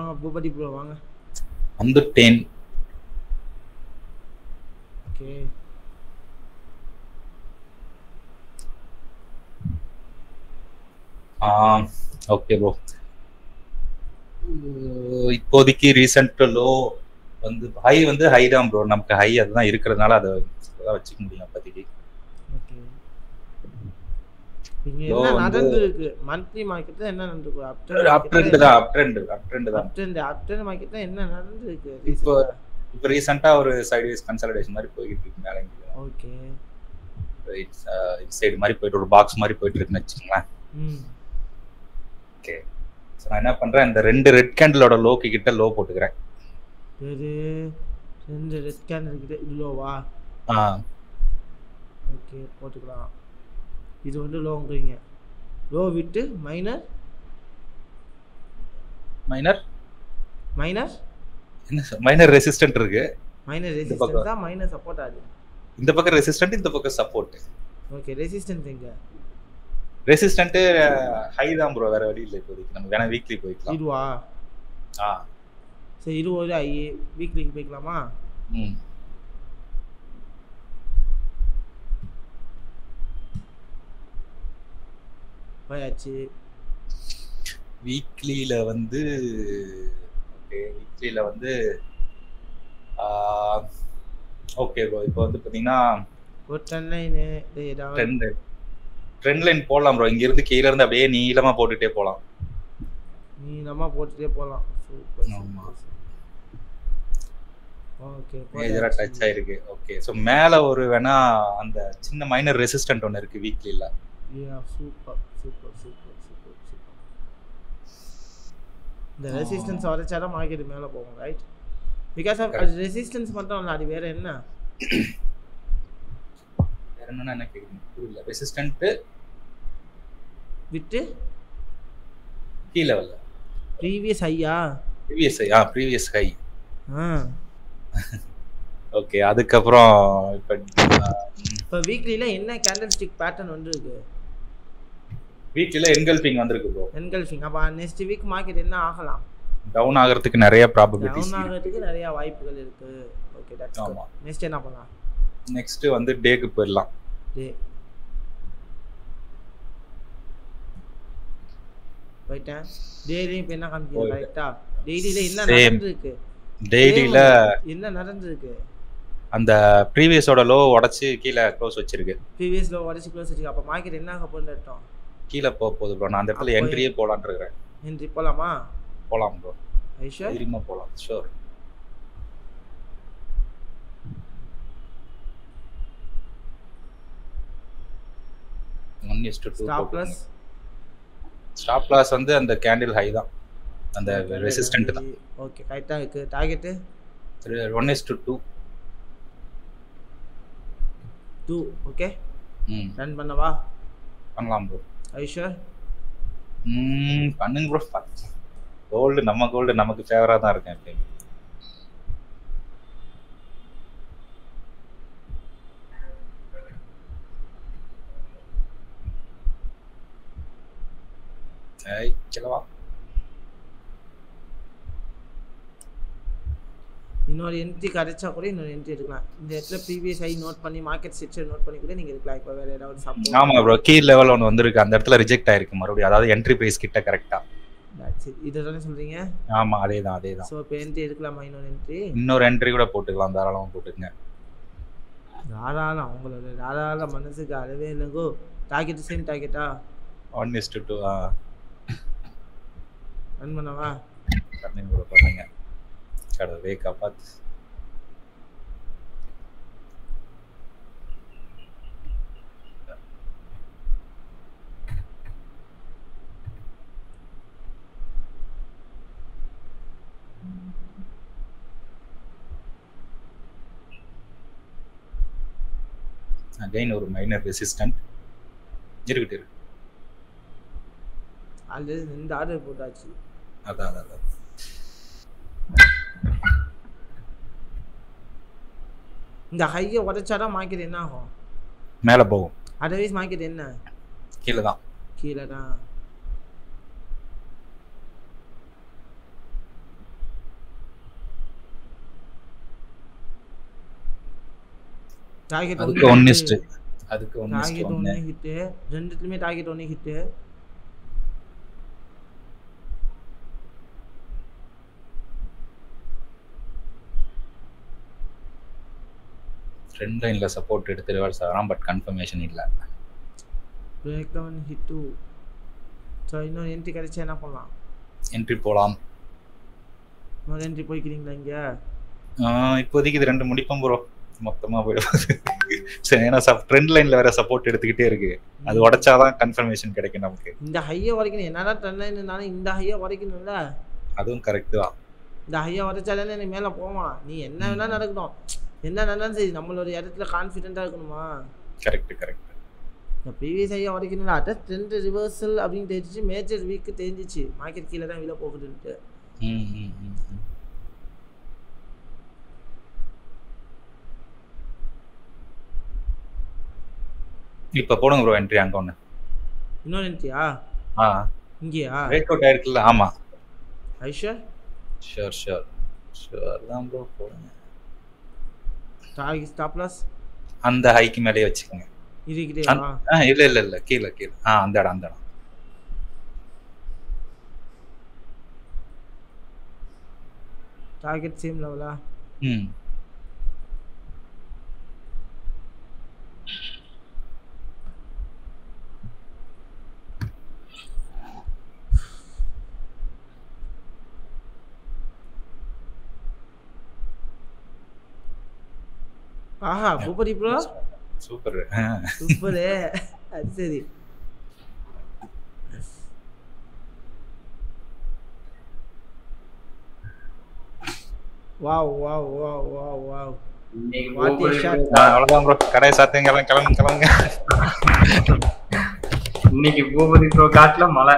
வாங்க பூபதி ப்ரோ வாங்க வந்துட்டேன் ஓகே ஓகே ப்ரோ இப்போதைக்கு ரீசெண்ட் லோ வந்து ஹை வந்து ஹை தான் ப்ரோ நமக்கு ஹை அதுதான் இருக்கிறதுனால அதை அதான் வச்சுக்க முடியும் அப்போதைக்கு ஓகே இங்க Low என்ன வந்து- நடந்திருக்கு மந்த்லி மார்க்கெட்ல என்ன நடந்திருக்கு அப் அப் ட்ரெண்ட் தான் அப் ட்ரெண்ட் அப் ட்ரெண்ட் தான் அப் ட்ரெண்ட் அப் ட்ரெண்ட் மார்க்கெட்ல என்ன நடந்திருக்கு இப்போ இப்போ ரீசெண்டா ஒரு சைட்வேஸ் கன்சல்டேஷன் மாதிரி போய்கிட்டு இருக்கு மேலே ஓகே சைடு மாதிரி போயிட்டு ஒரு பாக்ஸ் மாதிரி போயிட்டு இருக்குன்னு வச்சுக்கோங்களேன் ம் ஓகே ஸோ நான் என்ன பண்றேன் இந்த ரெண்டு ரெட் கேண்டிலோட லோக்கு கிட்ட லோ போட்டுக்கிறேன் பேரு ரெண்டு ரெட் கேன் கிட்ட இவ்வளோவா ஆ ஓகே போட்டுக்கலாம் இது வந்து லோங்கிறீங்க லோ விட்டு மைனர் மைனர் மைனர் என்ன மைனர் ரெசிஸ்டன்ட் இருக்கு மைனர் இந்த பக்கம். ரெசிஸ்டன்ஸ் தான் மைனர் சப்போர்ட் ஆகுது இந்த பக்கம் ரெசிஸ்டன்ட் இந்த பக்கம் சப்போர்ட் ஓகே ரெசிஸ்டன்ஸ் எங்க ரெசிஸ்டன்ட் ஹை தான் ப்ரோ வேற வழி இல்லை இப்போதைக்கு நம்ம வேணா வீக்லி போய்க்கலாம் இதுவா ஆ சரி இருபது ஐ வீக்லிக்கு போய்க்கலாமா ம் போயாச்சு வீக்லியில வந்து ஓகே வீக்லியில வந்து ஓகே ப்ரோ இப்போ வந்து பாத்தீங்கன்னா ஒரு டென் லைனு ஏதாவது ட்ரெண்ட் ட்ரெண்ட் லைன் போடலாம் ப்ரோ இங்க இருந்து கீழ இருந்து அப்படியே நீளமா போட்டுட்டே போலாம் நீளமா போட்டுட்டே போகலாம் சூப்பர் ஆமா. ஓகே மேஜரா டச் ஆயிருக்கு ஓகே ஸோ மேல ஒரு வேணா அந்த சின்ன மைனர் ரெசிஸ்டன்ட் ஒன்று இருக்கு வீக்லில super super super super super இந்த ரெசிஸ்டன்ஸ் உரைச்சாதான் மார்க்கெட் மேலே போகும் ரைட் பிகாஸ் ஆஃப் அது ரெசிஸ்டன்ஸ் மட்டும் இல்லை அது வேற என்ன வேற என்னன்னா என்ன கேக்குறீங்க புரியல ரெசிஸ்டன்ட் விட்டு கீ லெவல்ல ப்ரீவியஸ் ஐயா ப்ரீவியஸ் ஹை ஆ ப்ரீவியஸ் ஹை ஆ ஓகே அதுக்கப்புறம் இப்போ இப்போ வீக்லியில் என்ன கேண்டல் ஸ்டிக் பேட்டர்ன் வந்துருக்கு வீக்லில என்கல்பிங் வந்திருக்கு ப்ரோ என்கல்ஃபிங் அப்போ நெக்ஸ்ட் வீக் மார்க்கெட் என்ன ஆகலாம் டவுன் ஆகிறதுக்கு நிறைய ப்ராபபிலிட்டிஸ் டவுன் ஆகிறதுக்கு நிறைய வாய்ப்புகள் இருக்கு ஓகே தட்ஸ் ஆமா. நெக்ஸ்ட் என்ன பண்ணலாம் நெக்ஸ்ட் வந்து டேக்கு போயிடலாம் டே போயிட்டேன் டெய்லியும் இப்போ என்ன காமிக்குது போயிட்டேன். கரெக்டா டெய்லியில் என்ன Same. நடந்திருக்கு டெய்லியில என்ன நடந்திருக்கு அந்த ப்ரீவியஸோட லோ உடைச்சு கீழே க்ளோஸ் வச்சிருக்கு ப்ரீவியஸில் உடச்சி க்ளோஸ் வச்சுக்க அப்போ மார்க்கெட் என்ன ஆக போகுதுன்னு அர்த்தம் கீழே போக போகுது ப்ரோ நான் அந்த இடத்துல அப்போ என்ட்ரியே போலான்னு இருக்கிறேன் இன்றி போகலாமா போலாம் ப்ரோ ஐஷா தைரியமா போலாம் sure one is to two stop plus stop loss வந்து அந்த கேண்டில் ஹை தான் அந்த ரெசிஸ்டன்ட் தான் ஓகே கரெக்டாக இருக்கு target one is to two two okay hmm run பண்ணவா பண்ணலாம் ப்ரோ ஐஷா ம் பண்ணுங்க ப்ரோ கோல்டு நம்ம கோல்டு நமக்கு ஃபேவராக தான் இருக்கேன் எப்பயுமே ஏய் கிளவா இன்னொரு என்ட்ரி கிடைச்சா கூட இன்னொரு என்ட்ரி எடுக்கலாம் இந்த இடத்துல ப்ரீவியஸ் ஐ நோட் பண்ணி மார்க்கெட் ஸ்ட்ரக்சர் நோட் பண்ணி கூட நீங்கள் இருக்கலாம் இப்போ வேறு ஏதாவது சப்போர்ட் ஆமா ப்ரோ கீ லெவல் ஒன்று வந்திருக்கு அந்த இடத்துல ரிஜெக்ட் ஆயிருக்கு மறுபடியும் அதாவது என்ட்ரி பிரைஸ் கிட்ட கரெக்டா இது தானே சொல்கிறீங்க ஆமா அதே தான் அதே தான் ஸோ இப்போ என்ட்ரி எடுக்கலாமா இன்னொரு என்ட்ரி இன்னொரு என்ட்ரி கூட போட்டுக்கலாம் தாராளமா போட்டுக்கங்க தாராளம் அவங்களோட தாராள மனசுக்கு அளவே இல்லைங்கோ டார்கெட் சேம் டார்கெட்டா one is to two two ரன் பண்ணவா பண்ணுங்க ப்ரோ பண்ணுங்க கடவுளே காப்பாத்து அகைன் ஒரு மைனர் ரெசிஸ்டன்ட் இருக்கட்டும் இருக்கு ஆல்ரெடி ரெண்டு ஆர்டர் போட்டாச்சு அதான் அதான் அதான் இந்த ஹையை உடைச்சாதான் மார்க்கெட் என்ன ஆகும் மேலே போகும் அதர்வைஸ் மார்க்கெட் என்ன கீழே தான் கீழே தான் டார்கெட் அதுக்கு ஒன்னு இஸ்ட் அதுக்கு ஒன்னு இஸ்ட் டார்கெட் ஒன்னு ஒன்று ஹிட்டு ரெண்டுத்துலையுமே டார்கெட் ஒன்று ஹிட்டு ட்ரெண்ட் லைன்ல சப்போர்ட் எடுத்து ரிவர்ஸ் ஆகலாம் பட் கன்ஃபர்மேஷன் இல்ல பிரேக் டவுன் ஹிட்டு ஸோ இன்னொரு என்ட்ரி கிடைச்சா என்ன பண்ணலாம் என்ட்ரி போலாம் இன்னொரு என்ட்ரி போய்க்கிறீங்களா இங்கே ஆஹ் இப்போதைக்கு இது ரெண்டு முடிப்போம் ப்ரோ மொத்தமா போயிடும் சரி ஏன்னா ட்ரெண்ட் லைன்ல வேற சப்போர்ட் எடுத்துக்கிட்டே இருக்கு அது உடைச்சாதான் கன்ஃபர்மேஷன் கிடைக்கும் நமக்கு இந்த ஹையை உடைக்கணும் என்னதான் ட்ரெண்ட் இருந்தாலும் இந்த ஹையை உடைக்கணும்ல அதுவும் கரெக்ட் தான் இந்த ஹையை உடைச்சாலே நீ மேலே போவான் நீ என்ன வேணா நடக்கணும் என்ன நடந்தாலும் சரி நம்மளோட இடத்துல கான்ஃபிடென்ட்டாக இருக்கணுமா கரெக்ட் கரெக்ட் இந்த ப்ரீவியஸ் ஐயா உடைக்கணும் அட்ரஸ் ட்ரெண்ட் ரிவர்சல் அப்படின்னு தெரிஞ்சிச்சு மேஜர் வீக்கு தெரிஞ்சிச்சு மார்க்கெட் கீழே தான் விலை போகுதுன்ட்டு ம் ம் ம் ம். இப்ப போடுங்க ப்ரோ என்ட்ரி அங்க ஒண்ணு இன்னொரு என்ட்ரியா ஆ இங்கேயா பிரேக் அவுட் ஆயிருக்குல்ல ஆமா ஐஷா ஷூர் ஷூர் ஷூர் தான் ப்ரோ போடுங்க டார்கெட் ஸ்டாப் லாஸ் அந்த ஹைக்கு மேலேயே வச்சுக்கோங்க இதுக்கிட்டேவா ஆ இல்ல இல்ல இல்ல கீழே கீழே ஆ அந்த இடம் அந்த இடம் டார்கெட் சேம் லெவலா ம் ஆஹா பூப்பதி ப்ரோ சூப்பர் சூப்பரு அது சரி wow wow wow wow wow இன்னைக்கு What a Boopathi shot. bro- அவ்வளவுதான் ப்ரோ கடை சாத்தியம் கிளம்பு கிளம்பு கிளம்புங்க இன்னைக்கு பூபதி ப்ரோ காட்டுல மழை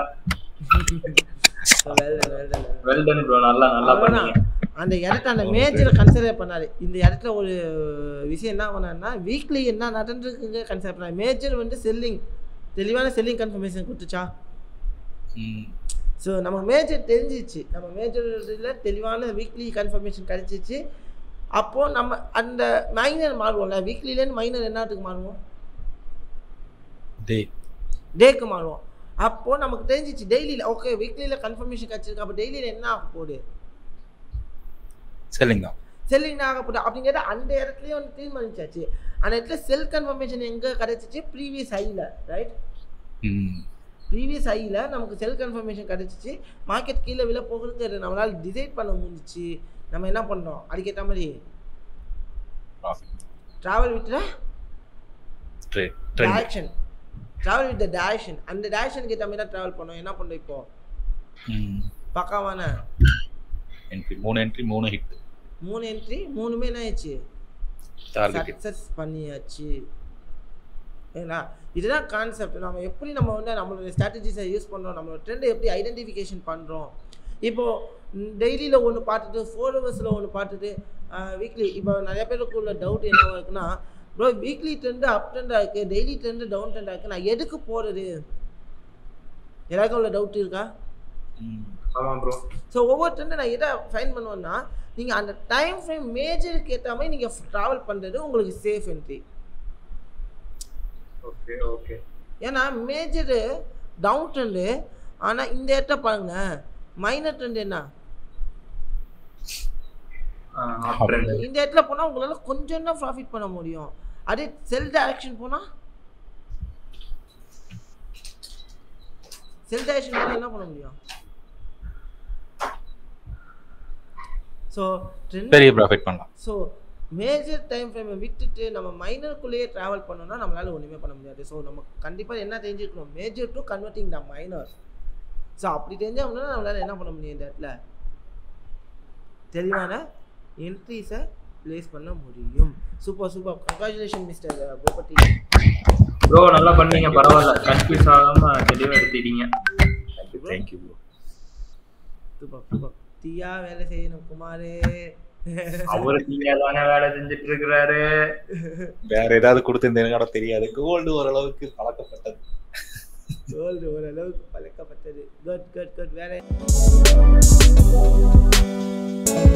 well done, well done, well done. Well done bro நல்லா நல்லா அவ்வளவுதான். பண்ணீங்க அந்த இடத்த அந்த மேஜரை கன்சிடர் பண்ணாரு இந்த இடத்துல ஒரு விஷயம் என்ன பண்ணாருன்னா வீக்லி என்ன நடந்திருக்குங்க கன்சிடர் பண்ணாரு மேஜர் வந்து செல்லிங் தெளிவான செல்லிங் கன்ஃபர்மேஷன் கொடுத்துச்சா ம் ஸோ நம்ம மேஜர் தெரிஞ்சிச்சு நம்ம மேஜரில் தெளிவான வீக்லி கன்ஃபர்மேஷன் கிடச்சிச்சு அப்போது நம்ம அந்த மைனர் மாறுவோம்ல வீக்லிலேருந்து மைனர் என்னத்துக்கு மாறுவோம் டே டேக்கு மாறுவோம் அப்போது நமக்கு தெரிஞ்சிச்சு டெய்லியில் ஓகே வீக்லியில் கன்ஃபர்மேஷன் கிடச்சிருக்கு அப்போ டெய்லியில் என்ன ஆக போகுது செல்லிங் தான் செல்லிங் ஆக போகுது அப்படிங்கிறத அந்த இடத்துலயே வந்து தீர்மானிச்சாச்சு அந்த இடத்துல செல் கன்ஃபர்மேஷன் எங்கே கிடச்சிச்சு ப்ரீவியஸ் ஹையில் ரைட் ம் ப்ரீவியஸ் ஹையில் நமக்கு செல் கன்ஃபர்மேஷன் கிடச்சிச்சு மார்க்கெட் கீழே விலை போகுதுங்கிறத நம்மளால் டிசைட் பண்ண முடிஞ்சிச்சு நம்ம என்ன பண்ணோம் அதுக்கேற்ற மாதிரி profit travel with trade trend direction travel with the direction அந்த டேரக்ஷனுக்கு ஏற்ற மாதிரி தான் ட்ராவல் பண்ணோம் என்ன பண்ணோம் இப்போ ம் பக்காவான என்ட்ரி மூணு என்ட்ரி மூணு ஹிட் மூணு என்ட்ரி மூணுமே என்ன ஆயிடுச்சு டார்கெட் சக்ஸஸ் பண்ணியாச்சு ஏன்னா இதுதான் கான்செப்ட் நம்ம எப்படி நம்ம வந்து நம்மளோட ஸ்ட்ராட்டஜிஸை யூஸ் பண்ணுறோம் நம்மளோட ட்ரெண்டை எப்படி ஐடென்டிஃபிகேஷன் பண்ணுறோம் இப்போது டெய்லியில் ஒன்று பார்த்துட்டு ஃபோர் ஹவர்ஸில் ஒன்று பார்த்துட்டு வீக்லி இப்போ நிறைய பேருக்கு உள்ள டவுட் என்னவா இருக்குன்னா ப்ரோ வீக்லி ட்ரெண்டு அப் ட்ரெண்டாக இருக்குது டெய்லி ட்ரெண்டு டவுன் ட்ரெண்டாக இருக்குது நான் எதுக்கு போகிறது எல்லாருக்கும் உள்ள டவுட் இருக்கா ம் ஆமா ப்ரோ ஸோ ஒவ்வொரு ட்ரெண்டை நான் எதை ஃபைன் பண்ணுவேன்னா நீங்கள் அந்த டைம் ஃப்ரேம் மேஜருக்கு ஏற்ற மாதிரி நீங்கள் ட்ராவல் பண்ணுறது உங்களுக்கு சேஃப் என்ட்ரி ஓகே ஓகே ஏன்னா மேஜரு டவுன் ட்ரெண்டு ஆனால் இந்த இடத்த பாருங்க மைனர் ட்ரெண்ட் என்ன அப் ட்ரெண்ட் இந்த இடத்துல போனால் உங்களால் கொஞ்சம் தான் ப்ராஃபிட் பண்ண முடியும் அதே செல் டைரக்ஷன் போனால் செல் டைரக்ஷன் போனால் என்ன பண்ண முடியும் ஸோ ட்ரெண்ட் பெரிய ப்ராஃபிட் பண்ணலாம் ஸோ மேஜர் டைம் ஃப்ரேமை விட்டுட்டு நம்ம மைனருக்குள்ளேயே ட்ராவல் பண்ணோம்னா நம்மளால ஒன்றுமே பண்ண முடியாது ஸோ நம்ம கண்டிப்பாக என்ன தெரிஞ்சுக்கணும் major to converting the minor so அப்படி தெரிஞ்சோம்னா நம்மளால என்ன பண்ண முடியும் இந்த இடத்துல தெளிவான என்ட்ரிஸை ப்ளேஸ் பண்ண முடியும் super super congratulation mister Gopathi bro நல்லா பண்ணீங்க பரவாயில்ல கன்ஃபியூஸ் ஆகாம தெளிவா எடுத்துட்டீங்க தேங்க்யூ ப்ரோ சூப்பர் சூப்பர் தீயா வேலை செய்யணும் குமாரே அவரு நீங்க தானே வேலை செஞ்சுட்டு இருக்கிறாரு வேற ஏதாவது கொடுத்திருந்தேன்னு கூட தெரியாது கோல்டு ஓரளவுக்கு பழக்கப்பட்டது கோல்டு ஓரளவுக்கு பழக்கப்பட்டது குட் குட் குட் வேற